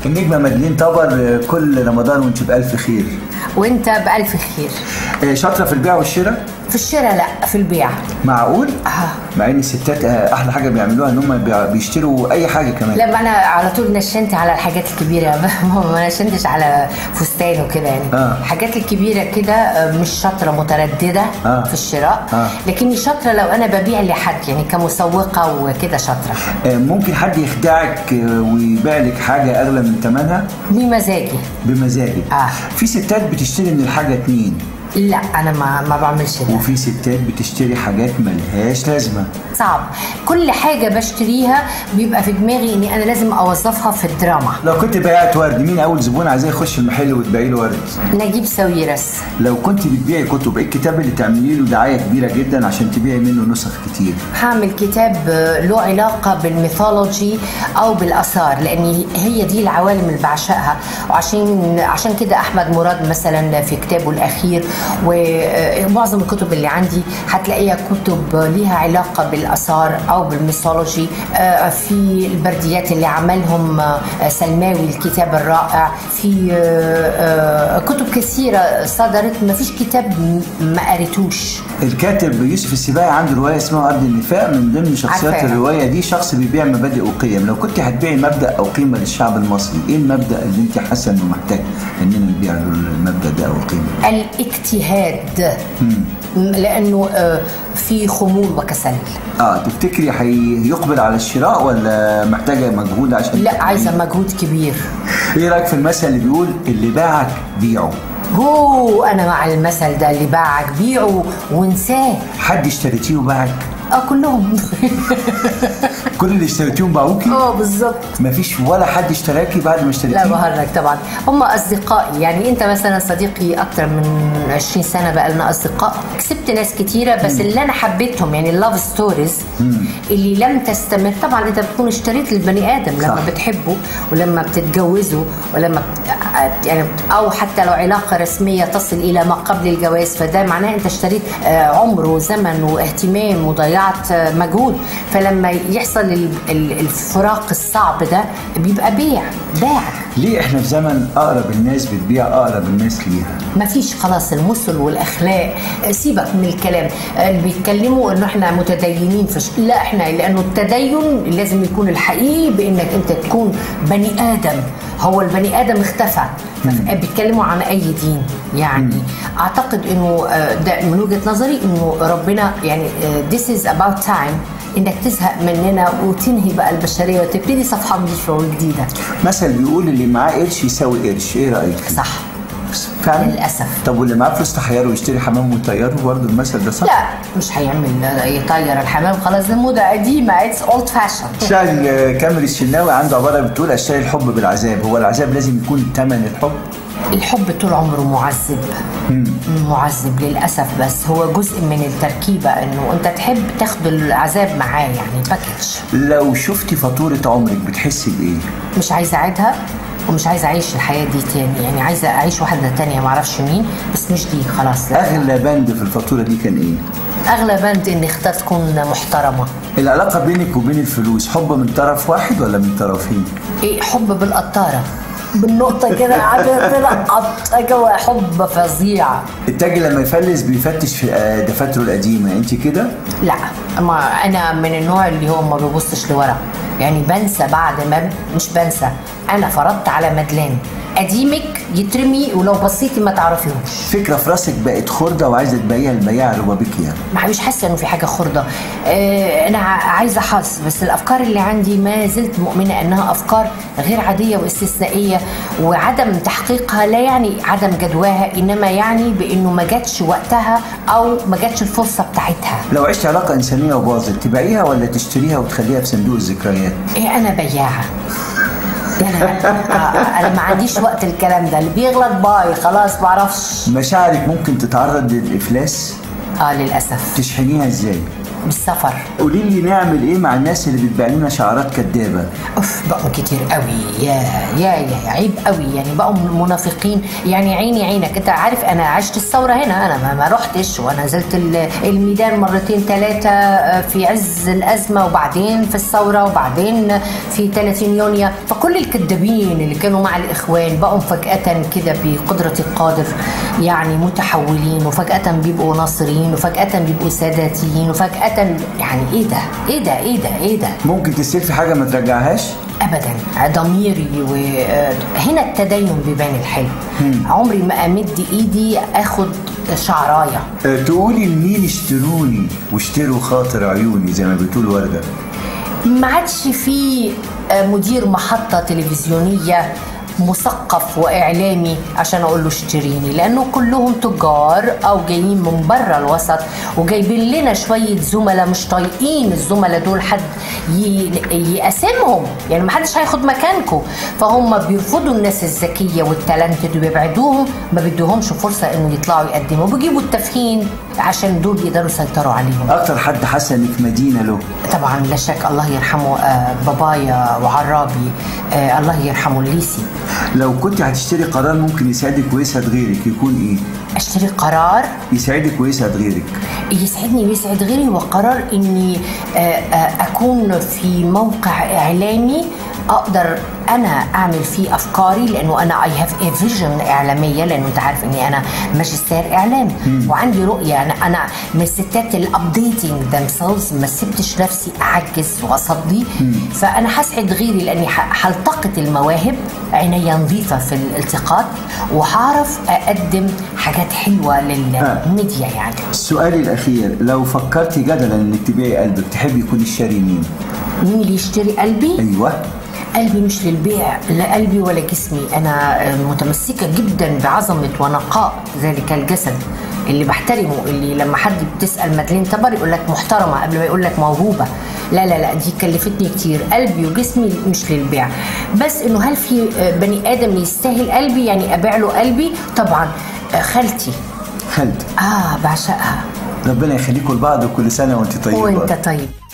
النجمة مدلين طبر كل رمضان وانت بألف خير وانت بألف خير آه، شاطرة في البيع والشراء في الشراء لا في البيع معقول آه. مع ان الستات آه، احلى حاجة بيعملوها ان هم بيع- بيشتروا اي حاجة كمان لا ما انا على طول نشنت على الحاجات الكبيره ما نشنتش على فستان وكده يعني آه. الحاجات الكبيره كده آه، مش شاطره متردده آه. في الشراء آه. لكني شاطره لو انا ببيع لحد يعني كمسوقه وكده شاطره آه، ممكن حد يخدعك آه، ويبيع لك حاجة اغلى من ثمنها بمزاجي بمزاجك آه. في ستات بتشتري من الحاجة اتنين لا انا ما ما بعملش ده وفي ستات بتشتري حاجات ملهاش لازمة صعب كل حاجه بشتريها بيبقى في دماغي اني انا لازم اوظفها في الدراما لو كنت بيعت ورد مين اول زبون عايز يخش المحل وتبيعي له ورد نجيب ساويرس لو كنت بتبيعي كتب ايه الكتاب اللي تعملي له دعايه كبيره جدا عشان تبيعي منه نسخ كتير هعمل كتاب آه، له علاقة بالميثولوجي أو بالآثار لأن هي دي العوالم اللي بعشقها وعشان عشان كده أحمد مراد مثلا في كتابه الأخير ومعظم الكتب اللي عندي هتلاقيها كتب ليها علاقة بالآثار أو بالميثولوجي آه، في البرديات اللي عملهم آه، سلماوي الكتاب الرائع في آه، آه، كتب كثيرة صدرت ما فيش كتاب م- ما قريتوش الكاتب يوسف السباعي عنده روايه اسمها ارض النفاق من ضمن شخصيات عارفاها. الروايه دي شخص بيبيع مبادئ وقيم لو كنت هتبيعي مبدا او قيمه للشعب المصري ايه المبدا اللي انت حاسه انه محتاج اننا نبيع له المبدا ده او القيمه الاجتهاد لانه آه، في خمول وكسل اه تفتكري هيقبل على الشراء ولا محتاجه مجهود عشان لا عايزه مجهود كبير ايه رايك في المثل اللي بيقول اللي باعك بيعه هو انا مع المثل ده اللي باعك بيعه وانساه حد اشتريتيه وباعك اه كلهم كل اللي اشتريتيهم باعوكي اه بالظبط مفيش ولا حد اشتراكي بعد ما اشتريتيه لا بهرج طبعا هم اصدقائي يعني انت مثلا صديقي اكتر من 20 سنه بقى لنا اصدقاء كسبت ناس كتيره بس اللي انا حبيتهم يعني اللاف ستوريز اللي لم تستمر طبعا انت بتكون اشتريت البني ادم لما صح. بتحبه ولما بتتجوزه ولما بت... يعني بت- او حتى لو علاقه رسميه تصل الى ما قبل الجواز فده معناه انت اشتريت آه، عمر وزمن واهتمام وضيعت آه، مجهود فلما يحصل ال- ال- الفراق الصعب ده بيبقى بيع باعك ليه احنا في زمن اقرب الناس بتبيع اقرب الناس ليها ما فيش خلاص المثل والاخلاق سيبك من الكلام اللي بيتكلموا انه احنا متدينين فش لا احنا لانه التدين لازم يكون الحقيقي بانك انت تكون بني ادم هو البني ادم اختفى بيتكلموا عن اي دين يعني اعتقد انه آه، ده من وجهه نظري انه ربنا يعني آه، this is about time انك تزهق مننا وتنهي بقى البشريه وتبتدي صفحه نظيفه وجديده مثل بيقول اللي معاه قرش يساوي قرش ايه رايك فيه؟ صح فعلا للأسف. طب واللي معاه فلوس تحيره ويشتري حمام ويطيره برضه المثل ده صح لا مش هيعمل يطير الحمام خلاص ده موضه قديمه اتس اولد فاشن شاعر كامل الشناوي عنده عباره بتقول اشتري الحب بالعذاب هو العذاب لازم يكون ثمن الحب الحب طول عمره معذب معذب للاسف بس هو جزء من التركيبه انه انت تحب تاخد العذاب معاه يعني باكج لو شفتي فاتوره عمرك بتحسي بايه مش عايزه اعيدها ومش عايزه اعيش الحياه دي تاني يعني عايزه اعيش واحده تانية معرفش مين بس مش دي خلاص لا. اغلى بند في الفاتوره دي كان ايه اغلى بند اني اختار تكون محترمه العلاقه بينك وبين الفلوس حب من طرف واحد ولا من طرفين ايه حب بالقطاره بالنقطه كده عارف تلقط جوا حب فظيع التاجر لما يفلس بيفتش في آه، دفاتره القديمه انت كده لا ما انا من النوع اللي هو ما بيبصش لورا يعني بنسى بعد ما مش بنسى انا فرضت على مدلان قديمك يترمي ولو بصيتي ما تعرفيهوش فكره في راسك بقت خرده وعايزه تبيعها البياع روبابيكيا ما مش حاسه انه في حاجه خرده آه انا ع- عايزه حظ بس الافكار اللي عندي ما زلت مؤمنه انها افكار غير عاديه واستثنائيه وعدم تحقيقها لا يعني عدم جدواها انما يعني بانه ما جاتش وقتها او ما جاتش الفرصه بتاعتها لو عشت علاقه انسانيه وباظت تبيعيها ولا تشتريها وتخليها في صندوق الذكريات ايه انا بياعه ده انا آه، انا ما عنديش وقت الكلام ده اللي بيغلط باي خلاص ما اعرفش مشاعرك ممكن تتعرض للافلاس اه للاسف تشحنيها ازاي بالسفر قولي لي نعمل ايه مع الناس اللي بتبيع لنا شعارات كدابه اوف بقوا كتير قوي يا يا يا عيب قوي يعني بقوا منافقين يعني عيني عينك انت عارف انا عشت الثوره هنا انا ما, ما رحتش وانا نزلت الميدان مرتين ثلاثه في عز الازمه وبعدين في الثوره وبعدين في 30 يونيو فكل الكذابين اللي كانوا مع الاخوان بقوا فجاه كده بقدره القادر يعني متحولين وفجاه بيبقوا ناصرين وفجاه بيبقوا ساداتيين وفجاه يعني ايه ده ايه ده ايه ده ايه ده ممكن تستلفي حاجه ما ترجعهاش ابدا ضميري وهنا التدين بيبان الحلو عمري ما امد ايدي اخد شعرايه أه تقولي لمين اشتروني واشتروا خاطر عيوني زي ما بتقول ورده ما عادش في مدير محطه تلفزيونيه مثقف واعلامي عشان اقول له اشتريني لانه كلهم تجار او جايين من بره الوسط وجايبين لنا شويه زملاء مش طايقين الزملاء دول حد يقاسمهم يعني ما حدش هياخد مكانكم فهم بيرفضوا الناس الذكيه والتالنتد وبيبعدوهم ما بيدوهمش فرصه انه يطلعوا يقدموا بيجيبوا التفهين عشان دول يقدروا يسيطروا عليهم اكتر حد حس انك مدينه له طبعا لا شك الله يرحمه آه بابايا وعرابي آه الله يرحمه الليسي لو كنت هتشتري قرار ممكن يسعدك ويسعد غيرك يكون ايه؟ اشتري قرار يسعدك ويسعد غيرك يسعدني ويسعد غيري وقرار اني اكون في موقع اعلامي اقدر انا اعمل فيه افكاري لانه انا اي هاف اي فيجن اعلاميه لانه انت عارف اني انا ماجستير اعلام مم. وعندي رؤيه انا انا من الستات الابديتنج ذيم ما سبتش نفسي اعجز واصدي فانا هسعد غيري لاني هلتقط المواهب عينيا نظيفه في الالتقاط وهعرف اقدم حاجات حلوه للميديا يعني السؤال الاخير لو فكرتي جدلا انك تبيعي قلبك تحبي يكون الشاري مين؟ مين اللي يشتري قلبي؟ ايوه قلبي مش للبيع لا قلبي ولا جسمي انا متمسكه جدا بعظمه ونقاء ذلك الجسد اللي بحترمه اللي لما حد بتسال مدلين تبر يقول لك محترمه قبل ما يقول لك موهوبه لا لا لا دي كلفتني كتير قلبي وجسمي مش للبيع بس انه هل في بني ادم يستاهل قلبي يعني ابيع له قلبي طبعا خالتي خالتي اه بعشقها ربنا يخليكم لبعض وكل سنه وانت طيبه وانت طيب